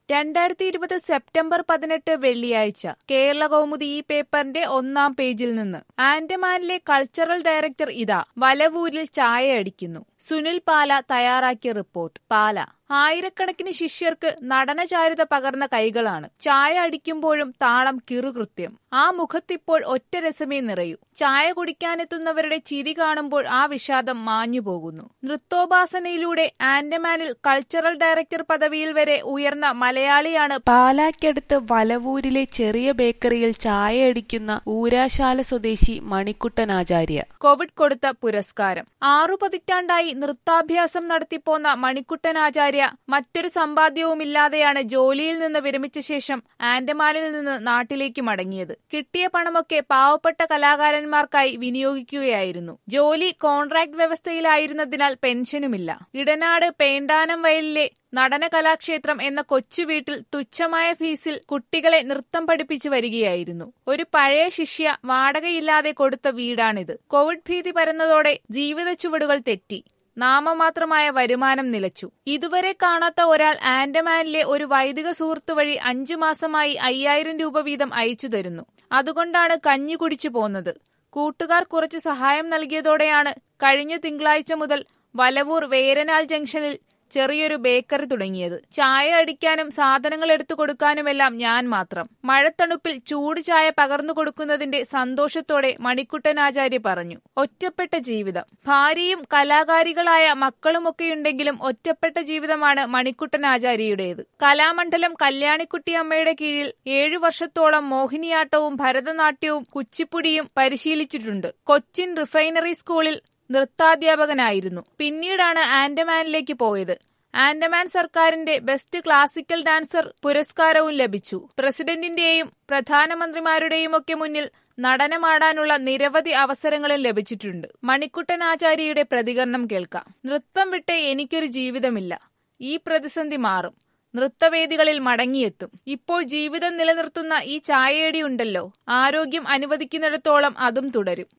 രണ്ടായിരത്തി ഇരുപത് സെപ്റ്റംബർ പതിനെട്ട് വെള്ളിയാഴ്ച കേരള കൗമുദി ഈ പേപ്പറിന്റെ ഒന്നാം പേജിൽ നിന്ന് ആൻഡമാനിലെ കൾച്ചറൽ ഡയറക്ടർ ഇതാ വലവൂരിൽ ചായ അടിക്കുന്നു സുനിൽ പാല തയ്യാറാക്കിയ റിപ്പോർട്ട് പാല ആയിരക്കണക്കിന് ശിഷ്യർക്ക് നടനചാരുത പകർന്ന കൈകളാണ് ചായ അടിക്കുമ്പോഴും താളം കിറുകൃത്യം ആ മുഖത്തിപ്പോൾ ഒറ്റ രസമേ നിറയൂ ചായ കുടിക്കാനെത്തുന്നവരുടെ ചിരി കാണുമ്പോൾ ആ വിഷാദം മാഞ്ഞുപോകുന്നു നൃത്തോപാസനയിലൂടെ ആൻഡമാനിൽ കൾച്ചറൽ ഡയറക്ടർ പദവിയിൽ വരെ ഉയർന്ന മലയാളിയാണ് പാലാക്കടുത്ത് വലവൂരിലെ ചെറിയ ബേക്കറിയിൽ ചായയടിക്കുന്ന ഊരാശാല സ്വദേശി മണിക്കുട്ടനാചാര്യ കോവിഡ് കൊടുത്ത പുരസ്കാരം ആറു പതിറ്റാണ്ടായി നൃത്താഭ്യാസം നടത്തിപ്പോന്ന മണിക്കുട്ടനാചാര്യ മറ്റൊരു സമ്പാദ്യവുമില്ലാതെയാണ് ജോലിയിൽ നിന്ന് വിരമിച്ച ശേഷം ആൻഡമാനിൽ നിന്ന് നാട്ടിലേക്ക് മടങ്ങിയത് കിട്ടിയ പണമൊക്കെ പാവപ്പെട്ട കലാകാരന്മാർക്കായി വിനിയോഗിക്കുകയായിരുന്നു ജോലി കോൺട്രാക്ട് വ്യവസ്ഥയിലായിരുന്നതിനാൽ പെൻഷനുമില്ല ഇടനാട് പേണ്ടാനം വയലിലെ നടന കലാക്ഷേത്രം എന്ന കൊച്ചു വീട്ടിൽ തുച്ഛമായ ഫീസിൽ കുട്ടികളെ നൃത്തം പഠിപ്പിച്ചു വരികയായിരുന്നു ഒരു പഴയ ശിഷ്യ വാടകയില്ലാതെ കൊടുത്ത വീടാണിത് കോവിഡ് ഭീതി പരന്നതോടെ ജീവിത ചുവടുകൾ തെറ്റി നാമമാത്രമായ വരുമാനം നിലച്ചു ഇതുവരെ കാണാത്ത ഒരാൾ ആൻഡമാനിലെ ഒരു വൈദിക സുഹൃത്തു വഴി അഞ്ചു മാസമായി അയ്യായിരം രൂപ വീതം അയച്ചു തരുന്നു അതുകൊണ്ടാണ് കഞ്ഞി കുടിച്ചു പോന്നത് കൂട്ടുകാർ കുറച്ച് സഹായം നൽകിയതോടെയാണ് കഴിഞ്ഞ തിങ്കളാഴ്ച മുതൽ വലവൂർ വേരനാൽ ജംഗ്ഷനിൽ ചെറിയൊരു ബേക്കറി തുടങ്ങിയത് ചായ അടിക്കാനും സാധനങ്ങൾ എടുത്തു കൊടുക്കാനുമെല്ലാം ഞാൻ മാത്രം മഴത്തണുപ്പിൽ ചൂട് ചായ പകർന്നു കൊടുക്കുന്നതിന്റെ സന്തോഷത്തോടെ മണിക്കുട്ടനാചാര്യ പറഞ്ഞു ഒറ്റപ്പെട്ട ജീവിതം ഭാര്യയും കലാകാരികളായ മക്കളുമൊക്കെയുണ്ടെങ്കിലും ഒറ്റപ്പെട്ട ജീവിതമാണ് മണിക്കുട്ടനാചാര്യയുടേത് കലാമണ്ഡലം കല്യാണിക്കുട്ടിയമ്മയുടെ കീഴിൽ ഏഴു വർഷത്തോളം മോഹിനിയാട്ടവും ഭരതനാട്യവും കുച്ചിപ്പുടിയും പരിശീലിച്ചിട്ടുണ്ട് കൊച്ചിൻ റിഫൈനറി സ്കൂളിൽ നൃത്താധ്യാപകനായിരുന്നു പിന്നീടാണ് ആൻഡമാനിലേക്ക് പോയത് ആൻഡമാൻ സർക്കാരിന്റെ ബെസ്റ്റ് ക്ലാസിക്കൽ ഡാൻസർ പുരസ്കാരവും ലഭിച്ചു പ്രസിഡന്റിന്റെയും പ്രധാനമന്ത്രിമാരുടെയുമൊക്കെ മുന്നിൽ നടനമാടാനുള്ള നിരവധി അവസരങ്ങളും ലഭിച്ചിട്ടുണ്ട് മണിക്കുട്ടൻ ആചാര്യയുടെ പ്രതികരണം കേൾക്കാം നൃത്തം വിട്ട് എനിക്കൊരു ജീവിതമില്ല ഈ പ്രതിസന്ധി മാറും നൃത്തവേദികളിൽ മടങ്ങിയെത്തും ഇപ്പോൾ ജീവിതം നിലനിർത്തുന്ന ഈ ചായയടി ഉണ്ടല്ലോ ആരോഗ്യം അനുവദിക്കുന്നിടത്തോളം അതും തുടരും